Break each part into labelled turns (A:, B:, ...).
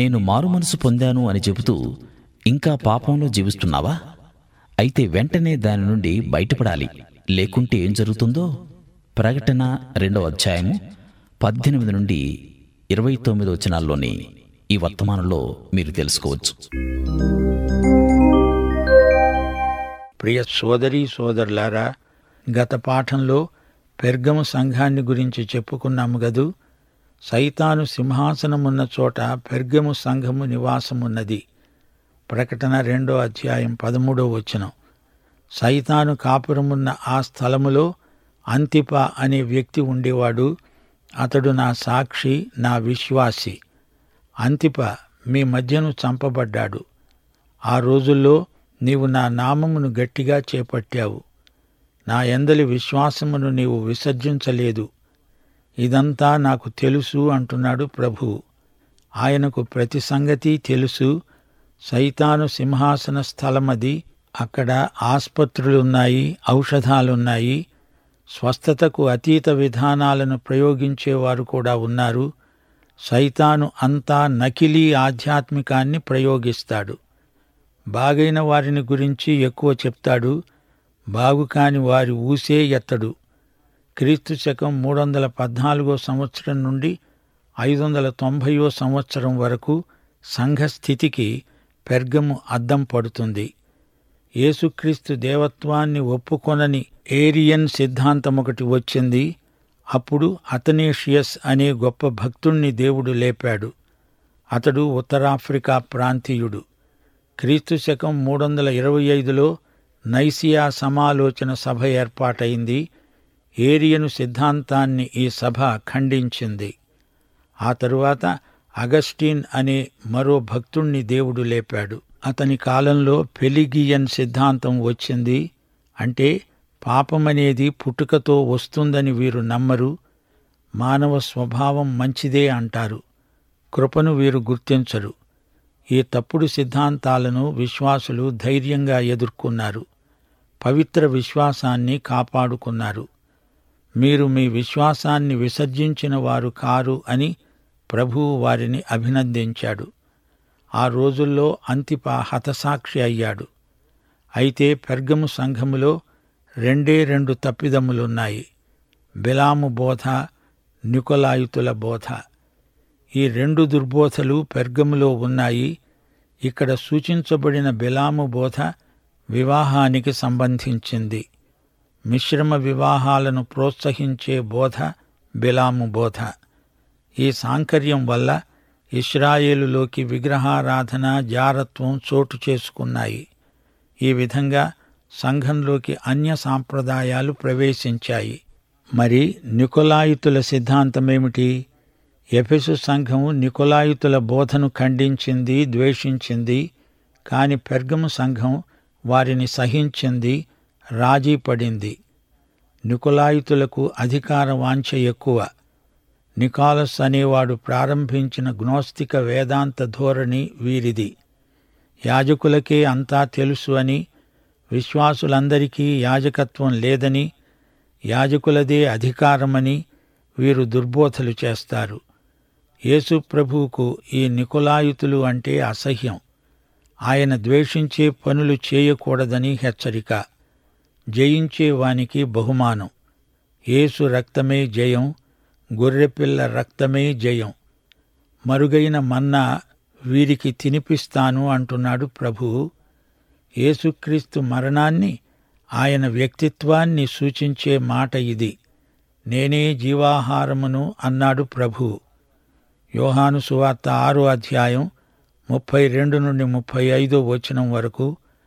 A: నేను మారుమనసు పొందాను అని చెబుతూ ఇంకా పాపంలో జీవిస్తున్నావా అయితే వెంటనే దాని నుండి బయటపడాలి లేకుంటే ఏం జరుగుతుందో ప్రకటన రెండవ అధ్యాయము పద్దెనిమిది నుండి ఇరవై తొమ్మిది వచనాల్లోని ఈ వర్తమానంలో మీరు తెలుసుకోవచ్చు
B: ప్రియ సోదరీ సోదరులారా గత పాఠంలో పెర్గము సంఘాన్ని గురించి చెప్పుకున్నాము గదు సైతాను సింహాసనమున్న చోట పెర్గము సంఘము నివాసమున్నది ప్రకటన రెండో అధ్యాయం పదమూడో వచనం సైతాను కాపురమున్న ఆ స్థలములో అంతిప అనే వ్యక్తి ఉండేవాడు అతడు నా సాక్షి నా విశ్వాసి అంతిప మీ మధ్యను చంపబడ్డాడు ఆ రోజుల్లో నీవు నా నామమును గట్టిగా చేపట్టావు నా ఎందలి విశ్వాసమును నీవు విసర్జించలేదు ఇదంతా నాకు తెలుసు అంటున్నాడు ప్రభువు ఆయనకు ప్రతి సంగతి తెలుసు సైతాను సింహాసన స్థలమది అక్కడ ఆస్పత్రులున్నాయి ఔషధాలున్నాయి స్వస్థతకు అతీత విధానాలను ప్రయోగించేవారు కూడా ఉన్నారు సైతాను అంతా నకిలీ ఆధ్యాత్మికాన్ని ప్రయోగిస్తాడు బాగైన వారిని గురించి ఎక్కువ చెప్తాడు బాగు కాని వారి ఊసే ఎత్తడు క్రీస్తు శకం మూడు వందల పద్నాలుగో సంవత్సరం నుండి ఐదు వందల తొంభయో సంవత్సరం వరకు సంఘ స్థితికి పెర్గము అద్దం పడుతుంది యేసుక్రీస్తు దేవత్వాన్ని ఒప్పుకొనని ఏరియన్ సిద్ధాంతం ఒకటి వచ్చింది అప్పుడు అతనేషియస్ అనే గొప్ప భక్తుణ్ణి దేవుడు లేపాడు అతడు ఉత్తరాఫ్రికా ప్రాంతీయుడు క్రీస్తు శకం మూడు వందల ఇరవై ఐదులో నైసియా సమాలోచన సభ ఏర్పాటైంది ఏరియను సిద్ధాంతాన్ని ఈ సభ ఖండించింది ఆ తరువాత అగస్టిన్ అనే మరో భక్తుణ్ణి దేవుడు లేపాడు అతని కాలంలో పెలిగియన్ సిద్ధాంతం వచ్చింది అంటే పాపమనేది పుట్టుకతో వస్తుందని వీరు నమ్మరు మానవ స్వభావం మంచిదే అంటారు కృపను వీరు గుర్తించరు ఈ తప్పుడు సిద్ధాంతాలను విశ్వాసులు ధైర్యంగా ఎదుర్కొన్నారు పవిత్ర విశ్వాసాన్ని కాపాడుకున్నారు మీరు మీ విశ్వాసాన్ని విసర్జించిన వారు కారు అని ప్రభువు వారిని అభినందించాడు ఆ రోజుల్లో అంతిప హతసాక్షి అయ్యాడు అయితే పెర్గము సంఘములో రెండే రెండు తప్పిదములున్నాయి బిలాము బోధ నికొలాయుతుల బోధ ఈ రెండు దుర్బోధలు పెర్గములో ఉన్నాయి ఇక్కడ సూచించబడిన బిలాము బోధ వివాహానికి సంబంధించింది మిశ్రమ వివాహాలను ప్రోత్సహించే బోధ బిలాము బోధ ఈ సాంకర్యం వల్ల ఇస్రాయేలులోకి విగ్రహారాధన జారత్వం చోటు చేసుకున్నాయి ఈ విధంగా సంఘంలోకి అన్య సాంప్రదాయాలు ప్రవేశించాయి మరి నికొలాయితుల సిద్ధాంతమేమిటి ఎఫెసు సంఘం నికొలాయితుల బోధను ఖండించింది ద్వేషించింది కాని పెర్గము సంఘం వారిని సహించింది రాజీ పడింది నికొలాయితులకు అధికార వాంఛ ఎక్కువ నికాలస్ అనేవాడు ప్రారంభించిన గ్నోస్తిక వేదాంత ధోరణి వీరిది యాజకులకే అంతా తెలుసు అని విశ్వాసులందరికీ యాజకత్వం లేదని యాజకులదే అధికారమని వీరు దుర్బోధలు చేస్తారు యేసు ప్రభువుకు ఈ నికులాయుతులు అంటే అసహ్యం ఆయన ద్వేషించే పనులు చేయకూడదని హెచ్చరిక జయించే వానికి బహుమానం యేసు రక్తమే జయం గొర్రెపిల్ల రక్తమే జయం మరుగైన మన్నా వీరికి తినిపిస్తాను అంటున్నాడు ప్రభువు యేసుక్రీస్తు మరణాన్ని ఆయన వ్యక్తిత్వాన్ని సూచించే మాట ఇది నేనే జీవాహారమును అన్నాడు ప్రభువు యోహాను సువార్త ఆరో అధ్యాయం ముప్పై రెండు నుండి ముప్పై ఐదో వచనం వరకు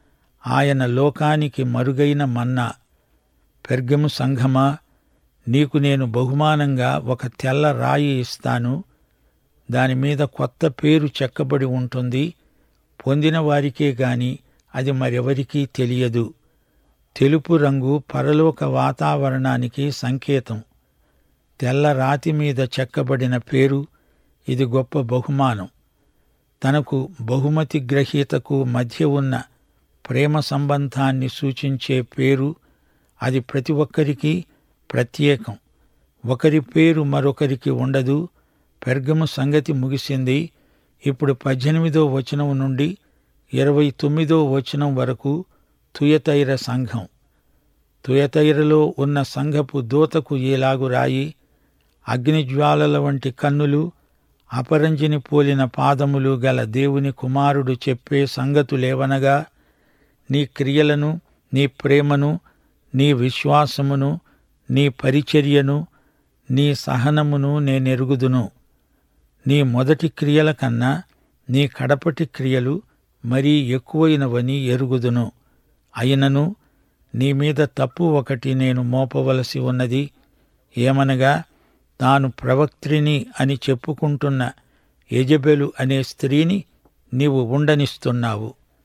B: ఆయన లోకానికి మరుగైన మన్నా పెర్గము సంఘమా నీకు నేను బహుమానంగా ఒక తెల్ల రాయి ఇస్తాను దాని మీద కొత్త పేరు చెక్కబడి ఉంటుంది పొందిన వారికే గాని అది మరెవరికీ తెలియదు తెలుపు రంగు పరలోక వాతావరణానికి సంకేతం తెల్ల రాతి మీద చెక్కబడిన పేరు ఇది గొప్ప బహుమానం తనకు బహుమతి గ్రహీతకు మధ్య ఉన్న ప్రేమ సంబంధాన్ని సూచించే పేరు అది ప్రతి ఒక్కరికి ప్రత్యేకం ఒకరి పేరు మరొకరికి ఉండదు పెర్గము సంగతి ముగిసింది ఇప్పుడు పద్దెనిమిదో వచనం నుండి ఇరవై తొమ్మిదో వచనం వరకు తుయతైర సంఘం తుయతైరలో ఉన్న సంఘపు దూతకు ఈలాగు రాయి అగ్నిజ్వాలల వంటి కన్నులు అపరంజిని పోలిన పాదములు గల దేవుని కుమారుడు చెప్పే సంగతులేవనగా నీ క్రియలను నీ ప్రేమను నీ విశ్వాసమును నీ పరిచర్యను నీ సహనమును నేనెరుగుదును నీ మొదటి క్రియల కన్నా నీ కడపటి క్రియలు మరీ ఎక్కువైనవని ఎరుగుదును అయినను నీ మీద తప్పు ఒకటి నేను మోపవలసి ఉన్నది ఏమనగా తాను ప్రవక్త్రిని అని చెప్పుకుంటున్న యజబెలు అనే స్త్రీని నీవు ఉండనిస్తున్నావు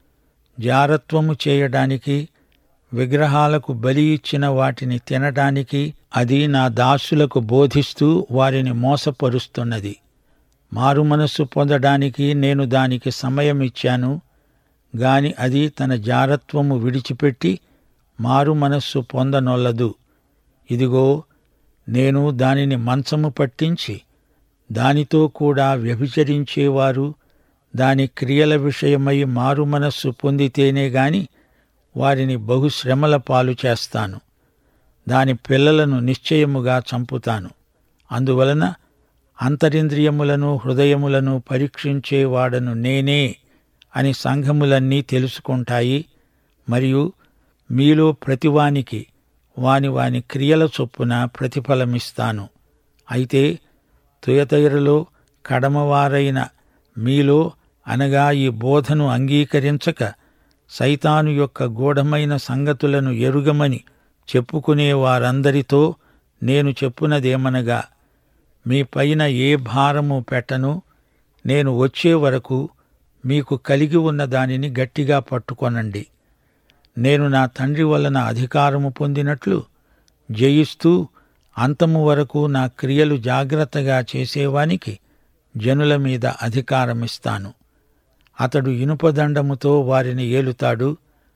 B: జారత్వము చేయడానికి విగ్రహాలకు బలి ఇచ్చిన వాటిని తినడానికి అది నా దాసులకు బోధిస్తూ వారిని మోసపరుస్తున్నది మారు మనస్సు పొందడానికి నేను దానికి సమయం ఇచ్చాను గాని అది తన జారత్వము విడిచిపెట్టి మారు మనస్సు పొందనొల్లదు ఇదిగో నేను దానిని మంచము పట్టించి దానితో కూడా వ్యభిచరించేవారు దాని క్రియల విషయమై మారు మనస్సు పొందితేనే గాని వారిని బహుశ్రమల పాలు చేస్తాను దాని పిల్లలను నిశ్చయముగా చంపుతాను అందువలన అంతరింద్రియములను హృదయములను పరీక్షించేవాడను నేనే అని సంఘములన్నీ తెలుసుకుంటాయి మరియు మీలో ప్రతివానికి వాని వాని క్రియల చొప్పున ప్రతిఫలమిస్తాను అయితే తుయతైరలో కడమవారైన మీలో అనగా ఈ బోధను అంగీకరించక సైతాను యొక్క గూఢమైన సంగతులను ఎరుగమని చెప్పుకునే వారందరితో నేను చెప్పునదేమనగా మీ పైన ఏ భారము పెట్టను నేను వచ్చే వరకు మీకు కలిగి ఉన్న దానిని గట్టిగా పట్టుకొనండి నేను నా తండ్రి వలన అధికారము పొందినట్లు జయిస్తూ అంతము వరకు నా క్రియలు జాగ్రత్తగా చేసేవానికి జనుల మీద అధికారమిస్తాను అతడు ఇనుపదండముతో వారిని ఏలుతాడు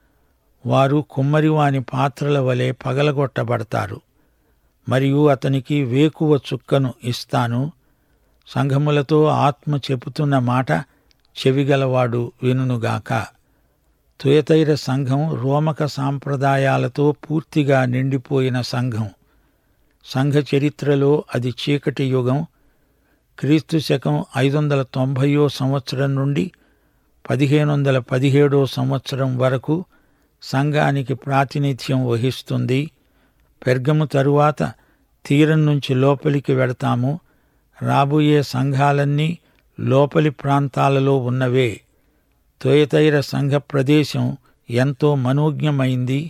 B: వారు కుమ్మరివాని పాత్రల వలె పగలగొట్టబడతారు మరియు అతనికి వేకువ చుక్కను ఇస్తాను సంఘములతో ఆత్మ చెబుతున్న మాట చెవిగలవాడు వినుగాక తుయతైర సంఘం రోమక సాంప్రదాయాలతో పూర్తిగా నిండిపోయిన సంఘం సంఘ చరిత్రలో అది చీకటి యుగం క్రీస్తు శకం ఐదు వందల తొంభయో సంవత్సరం నుండి పదిహేను వందల పదిహేడో సంవత్సరం వరకు సంఘానికి ప్రాతినిధ్యం వహిస్తుంది పెర్గము తరువాత తీరం నుంచి లోపలికి వెడతాము రాబోయే సంఘాలన్నీ లోపలి ప్రాంతాలలో ఉన్నవే తొయతైర సంఘ ప్రదేశం ఎంతో మనోజ్ఞమైంది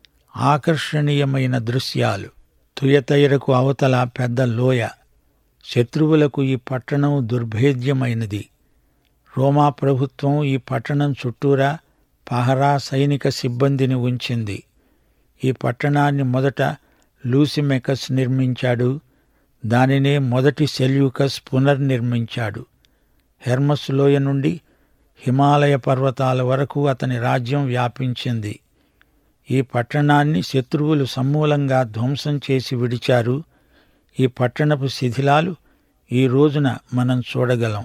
B: ఆకర్షణీయమైన దృశ్యాలు తుయతైరకు అవతల పెద్ద లోయ శత్రువులకు ఈ పట్టణం దుర్భేద్యమైనది రోమా ప్రభుత్వం ఈ పట్టణం చుట్టూరా పహరా సైనిక సిబ్బందిని ఉంచింది ఈ పట్టణాన్ని మొదట లూసిమెకస్ నిర్మించాడు దానినే మొదటి సెల్యూకస్ పునర్నిర్మించాడు హెర్మస్ లోయ నుండి హిమాలయ పర్వతాల వరకు అతని రాజ్యం వ్యాపించింది ఈ పట్టణాన్ని శత్రువులు సమూలంగా ధ్వంసం చేసి విడిచారు ఈ పట్టణపు శిథిలాలు ఈ రోజున మనం చూడగలం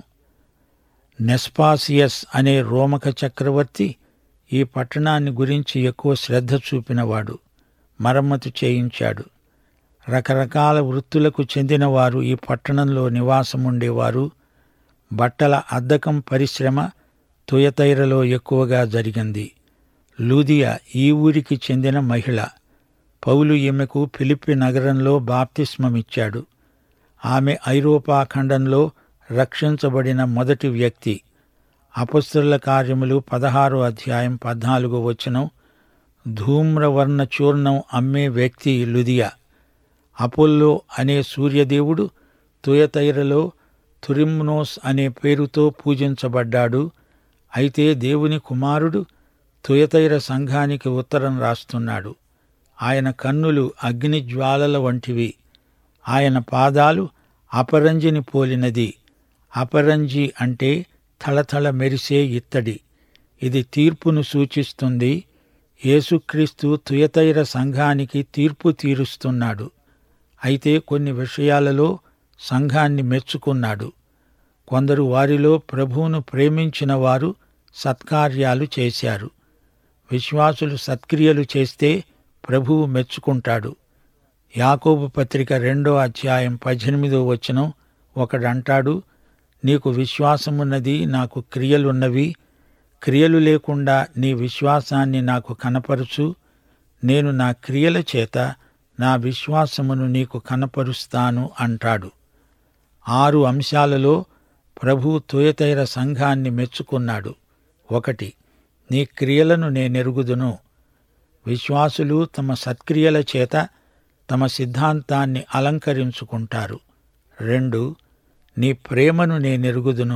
B: నెస్పాసియస్ అనే రోమక చక్రవర్తి ఈ పట్టణాన్ని గురించి ఎక్కువ శ్రద్ధ చూపినవాడు మరమ్మతు చేయించాడు రకరకాల వృత్తులకు చెందినవారు ఈ పట్టణంలో నివాసముండేవారు బట్టల అద్దకం పరిశ్రమ తుయతైరలో ఎక్కువగా జరిగింది లూదియా ఈ ఊరికి చెందిన మహిళ పౌలు ఈమెకు ఫిలిప్పి నగరంలో బాప్తిస్మమిచ్చాడు ఆమె ఐరోపా ఖండంలో రక్షించబడిన మొదటి వ్యక్తి అపస్తుల కార్యములు పదహారో అధ్యాయం పద్నాలుగో వచనం ధూమ్రవర్ణ చూర్ణం అమ్మే వ్యక్తి లుదియా అపోల్లో అనే సూర్యదేవుడు తుయతైరలో తురిమ్నోస్ అనే పేరుతో పూజించబడ్డాడు అయితే దేవుని కుమారుడు తుయతైర సంఘానికి ఉత్తరం రాస్తున్నాడు ఆయన కన్నులు అగ్నిజ్వాలల వంటివి ఆయన పాదాలు అపరంజిని పోలినది అపరంజి అంటే థళథళ మెరిసే ఇత్తడి ఇది తీర్పును సూచిస్తుంది యేసుక్రీస్తు తుయతైర సంఘానికి తీర్పు తీరుస్తున్నాడు అయితే కొన్ని విషయాలలో సంఘాన్ని మెచ్చుకున్నాడు కొందరు వారిలో ప్రభువును ప్రేమించిన వారు సత్కార్యాలు చేశారు విశ్వాసులు సత్క్రియలు చేస్తే ప్రభువు మెచ్చుకుంటాడు యాకోబు పత్రిక రెండో అధ్యాయం పద్దెనిమిదో వచనం ఒకడంటాడు నీకు విశ్వాసమున్నది నాకు క్రియలున్నవి క్రియలు లేకుండా నీ విశ్వాసాన్ని నాకు కనపరుచు నేను నా క్రియల చేత నా విశ్వాసమును నీకు కనపరుస్తాను అంటాడు ఆరు అంశాలలో ప్రభు తుయతైర సంఘాన్ని మెచ్చుకున్నాడు ఒకటి నీ క్రియలను నేనెరుగుదును విశ్వాసులు తమ సత్క్రియల చేత తమ సిద్ధాంతాన్ని అలంకరించుకుంటారు రెండు నీ ప్రేమను నేనెరుగుదును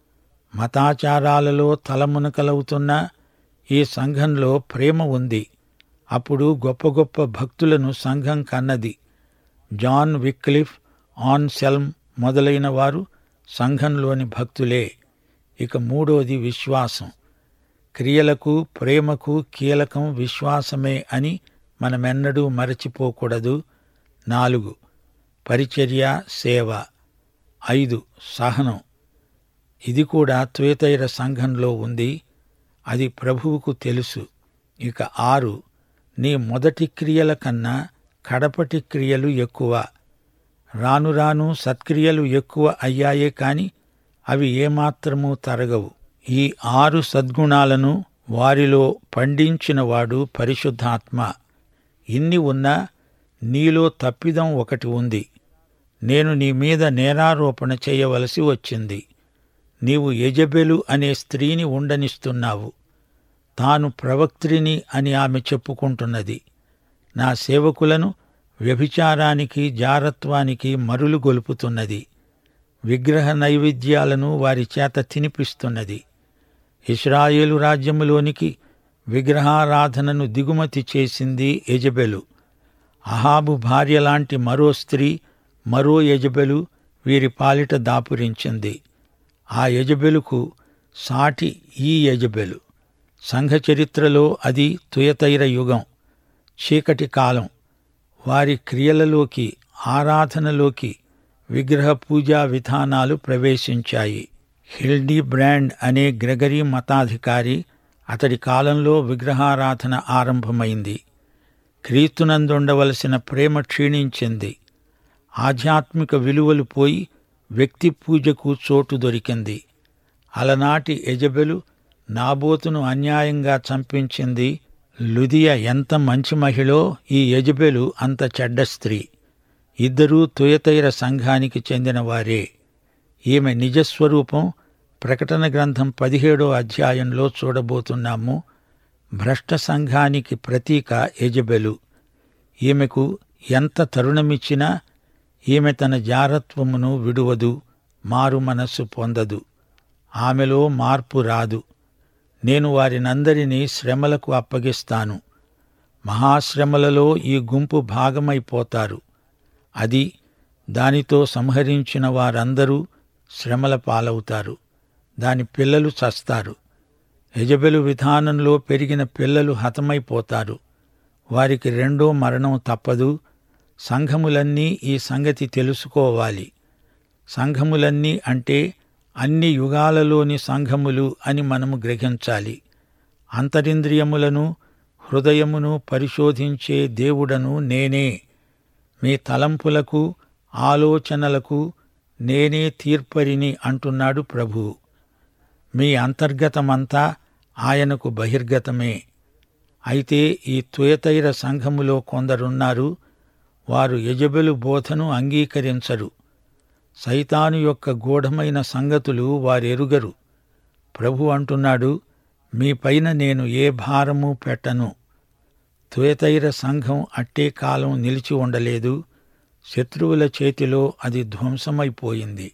B: మతాచారాలలో తలమునకలవుతున్న ఈ సంఘంలో ప్రేమ ఉంది అప్పుడు గొప్ప గొప్ప భక్తులను సంఘం కన్నది జాన్ విక్లిఫ్ ఆన్ సెల్మ్ మొదలైన వారు సంఘంలోని భక్తులే ఇక మూడోది విశ్వాసం క్రియలకు ప్రేమకు కీలకం విశ్వాసమే అని మనమెన్నడూ మరచిపోకూడదు నాలుగు పరిచర్య సేవ ఐదు సహనం ఇది కూడా త్వేతైర సంఘంలో ఉంది అది ప్రభువుకు తెలుసు ఇక ఆరు నీ మొదటి క్రియల కన్నా కడపటి క్రియలు ఎక్కువ రాను రాను సత్క్రియలు ఎక్కువ అయ్యాయే కాని అవి ఏమాత్రమూ తరగవు ఈ ఆరు సద్గుణాలను వారిలో పండించినవాడు పరిశుద్ధాత్మ ఇన్ని ఉన్నా నీలో తప్పిదం ఒకటి ఉంది నేను నీ మీద నేరారోపణ చేయవలసి వచ్చింది నీవు యజబెలు అనే స్త్రీని ఉండనిస్తున్నావు తాను ప్రవక్త్రిని అని ఆమె చెప్పుకుంటున్నది నా సేవకులను వ్యభిచారానికి జారత్వానికి మరులు గొలుపుతున్నది విగ్రహ నైవేద్యాలను వారి చేత తినిపిస్తున్నది ఇస్రాయేలు రాజ్యములోనికి విగ్రహారాధనను దిగుమతి చేసింది యజబెలు అహాబు భార్య లాంటి మరో స్త్రీ మరో యజబెలు వీరి పాలిట దాపురించింది ఆ యజబెలుకు సాటి ఈ యజబెలు సంఘ చరిత్రలో అది తుయతైర యుగం చీకటి కాలం వారి క్రియలలోకి ఆరాధనలోకి విగ్రహ పూజా విధానాలు ప్రవేశించాయి హిల్డీ బ్రాండ్ అనే గ్రెగరీ మతాధికారి అతడి కాలంలో విగ్రహారాధన ఆరంభమైంది క్రీస్తునందుండవలసిన ప్రేమ క్షీణించింది ఆధ్యాత్మిక విలువలు పోయి వ్యక్తి పూజకు చోటు దొరికింది అలనాటి యజబెలు నాబోతును అన్యాయంగా చంపించింది లుదియ ఎంత మంచి మహిళో ఈ యజబెలు అంత చెడ్డ స్త్రీ ఇద్దరూ తుయతైర సంఘానికి చెందినవారే ఈమె నిజస్వరూపం ప్రకటన గ్రంథం పదిహేడో అధ్యాయంలో చూడబోతున్నాము భ్రష్ట సంఘానికి ప్రతీక యజబెలు ఈమెకు ఎంత తరుణమిచ్చినా ఈమె తన జారత్వమును విడువదు మారు మనస్సు పొందదు ఆమెలో మార్పు రాదు నేను వారినందరినీ శ్రమలకు అప్పగిస్తాను మహాశ్రమలలో ఈ గుంపు భాగమైపోతారు అది దానితో సంహరించిన వారందరూ శ్రమల పాలవుతారు దాని పిల్లలు చస్తారు యజబెలు విధానంలో పెరిగిన పిల్లలు హతమైపోతారు వారికి రెండో మరణం తప్పదు సంఘములన్నీ ఈ సంగతి తెలుసుకోవాలి సంఘములన్నీ అంటే అన్ని యుగాలలోని సంఘములు అని మనము గ్రహించాలి అంతరింద్రియములను హృదయమును పరిశోధించే దేవుడను నేనే మీ తలంపులకు ఆలోచనలకు నేనే తీర్పరిని అంటున్నాడు ప్రభువు మీ అంతర్గతమంతా ఆయనకు బహిర్గతమే అయితే ఈ తుయతైర సంఘములో కొందరున్నారు వారు యజబెలు బోధను అంగీకరించరు సైతాను యొక్క గూఢమైన సంగతులు వారెరుగరు ప్రభు అంటున్నాడు మీపైన నేను ఏ భారము పెట్టను తుయతైర సంఘం అట్టే కాలం నిలిచి ఉండలేదు శత్రువుల చేతిలో అది ధ్వంసమైపోయింది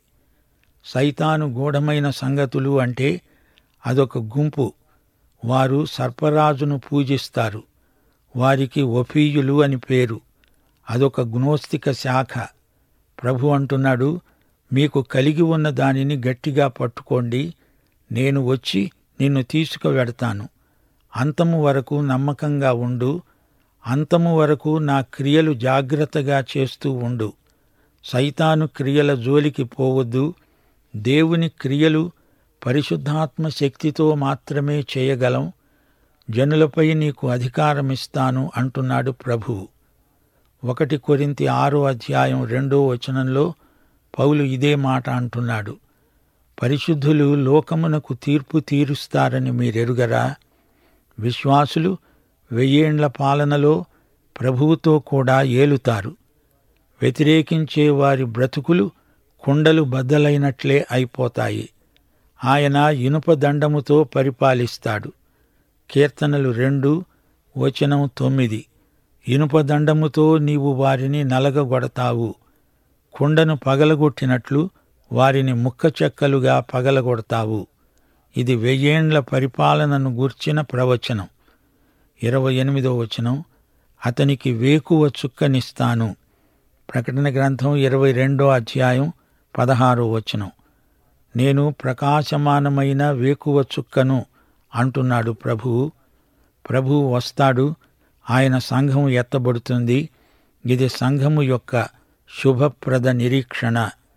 B: సైతాను గూఢమైన సంగతులు అంటే అదొక గుంపు వారు సర్పరాజును పూజిస్తారు వారికి ఒఫీయులు అని పేరు అదొక గ్నోస్తిక శాఖ ప్రభు అంటున్నాడు మీకు కలిగి ఉన్న దానిని గట్టిగా పట్టుకోండి నేను వచ్చి నిన్ను తీసుకువెడతాను అంతము వరకు నమ్మకంగా ఉండు అంతము వరకు నా క్రియలు జాగ్రత్తగా చేస్తూ ఉండు సైతాను క్రియల జోలికి పోవద్దు దేవుని క్రియలు పరిశుద్ధాత్మ శక్తితో మాత్రమే చేయగలం జనులపై నీకు అధికారమిస్తాను అంటున్నాడు ప్రభువు ఒకటి కొరింతి ఆరో అధ్యాయం రెండో వచనంలో పౌలు ఇదే మాట అంటున్నాడు పరిశుద్ధులు లోకమునకు తీర్పు తీరుస్తారని మీరెరుగరా విశ్వాసులు వెయ్యేండ్ల పాలనలో ప్రభువుతో కూడా ఏలుతారు వ్యతిరేకించే వారి బ్రతుకులు కుండలు బద్దలైనట్లే అయిపోతాయి ఆయన ఇనుప దండముతో పరిపాలిస్తాడు కీర్తనలు రెండు వచనం తొమ్మిది ఇనుప దండముతో నీవు వారిని నలగగొడతావు కుండను పగలగొట్టినట్లు వారిని ముక్క చెక్కలుగా పగలగొడతావు ఇది వెయ్యేండ్ల పరిపాలనను గూర్చిన ప్రవచనం ఇరవై ఎనిమిదో వచనం అతనికి వేకువ చుక్కనిస్తాను ప్రకటన గ్రంథం ఇరవై రెండో అధ్యాయం పదహారో వచనం నేను ప్రకాశమానమైన వేకువ చుక్కను అంటున్నాడు ప్రభువు ప్రభువు వస్తాడు ఆయన సంఘం ఎత్తబడుతుంది ఇది సంఘము యొక్క శుభప్రద నిరీక్షణ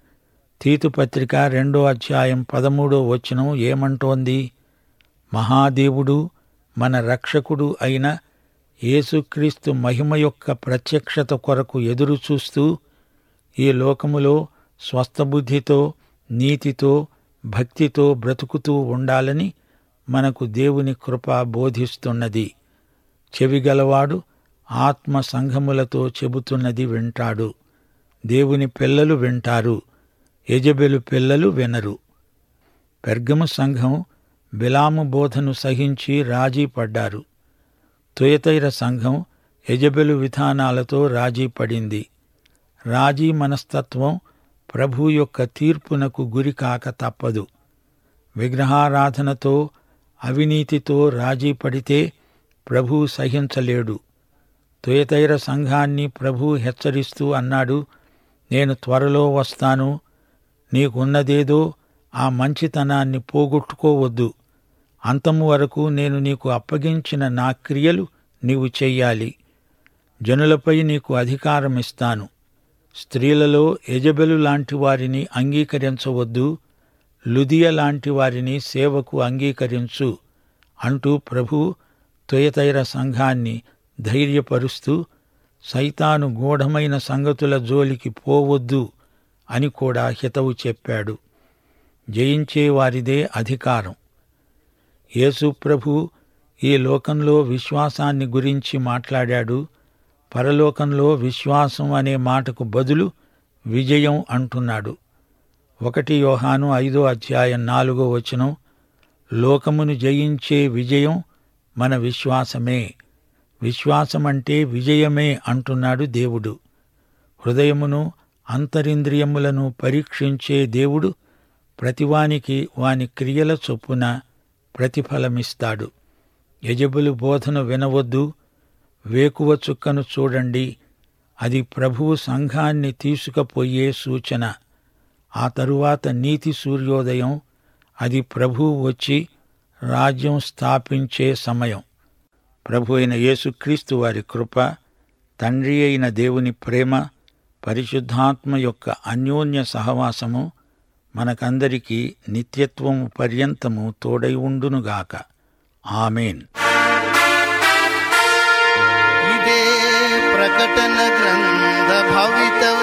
B: తీతుపత్రిక రెండో అధ్యాయం పదమూడో వచనం ఏమంటోంది మహాదేవుడు మన రక్షకుడు అయిన యేసుక్రీస్తు మహిమ యొక్క ప్రత్యక్షత కొరకు ఎదురు చూస్తూ ఈ లోకములో స్వస్థబుద్ధితో నీతితో భక్తితో బ్రతుకుతూ ఉండాలని మనకు దేవుని కృప బోధిస్తున్నది చెవిగలవాడు ఆత్మ సంఘములతో చెబుతున్నది వింటాడు దేవుని పిల్లలు వింటారు యజబెలు పిల్లలు వినరు పెర్గము సంఘం బిలాము బోధను సహించి రాజీ పడ్డారు తుయతైర సంఘం యజబెలు విధానాలతో రాజీ పడింది రాజీ మనస్తత్వం ప్రభు యొక్క తీర్పునకు గురి కాక తప్పదు విగ్రహారాధనతో అవినీతితో రాజీ పడితే ప్రభు సహించలేడు తుయతైర సంఘాన్ని ప్రభు హెచ్చరిస్తూ అన్నాడు నేను త్వరలో వస్తాను నీకున్నదేదో ఆ మంచితనాన్ని పోగొట్టుకోవద్దు అంతము వరకు నేను నీకు అప్పగించిన నా క్రియలు నీవు చెయ్యాలి జనులపై నీకు అధికారం ఇస్తాను స్త్రీలలో యజబెలు లాంటి వారిని అంగీకరించవద్దు లుదియ లాంటి వారిని సేవకు అంగీకరించు అంటూ ప్రభు తుయతైర సంఘాన్ని ధైర్యపరుస్తూ సైతాను గూఢమైన సంగతుల జోలికి పోవద్దు అని కూడా హితవు చెప్పాడు జయించే వారిదే అధికారం యేసు ప్రభు ఈ లోకంలో విశ్వాసాన్ని గురించి మాట్లాడాడు పరలోకంలో విశ్వాసం అనే మాటకు బదులు విజయం అంటున్నాడు ఒకటి యోహాను ఐదో అధ్యాయం నాలుగో వచనం లోకమును జయించే విజయం మన విశ్వాసమే విశ్వాసమంటే విజయమే అంటున్నాడు దేవుడు హృదయమును అంతరింద్రియములను పరీక్షించే దేవుడు ప్రతివానికి వాని క్రియల చొప్పున ప్రతిఫలమిస్తాడు యజబులు బోధను వినవద్దు వేకువ చుక్కను చూడండి అది ప్రభువు సంఘాన్ని తీసుకుపోయే సూచన ఆ తరువాత నీతి సూర్యోదయం అది ప్రభువు వచ్చి రాజ్యం స్థాపించే సమయం ప్రభు అయిన యేసుక్రీస్తు వారి కృప తండ్రి అయిన దేవుని ప్రేమ పరిశుద్ధాత్మ యొక్క అన్యోన్య సహవాసము మనకందరికీ నిత్యత్వము పర్యంతము తోడై ఉండునుగాక ఆమెన్
C: ఇదే ప్రకటన గ్రంథ భవిత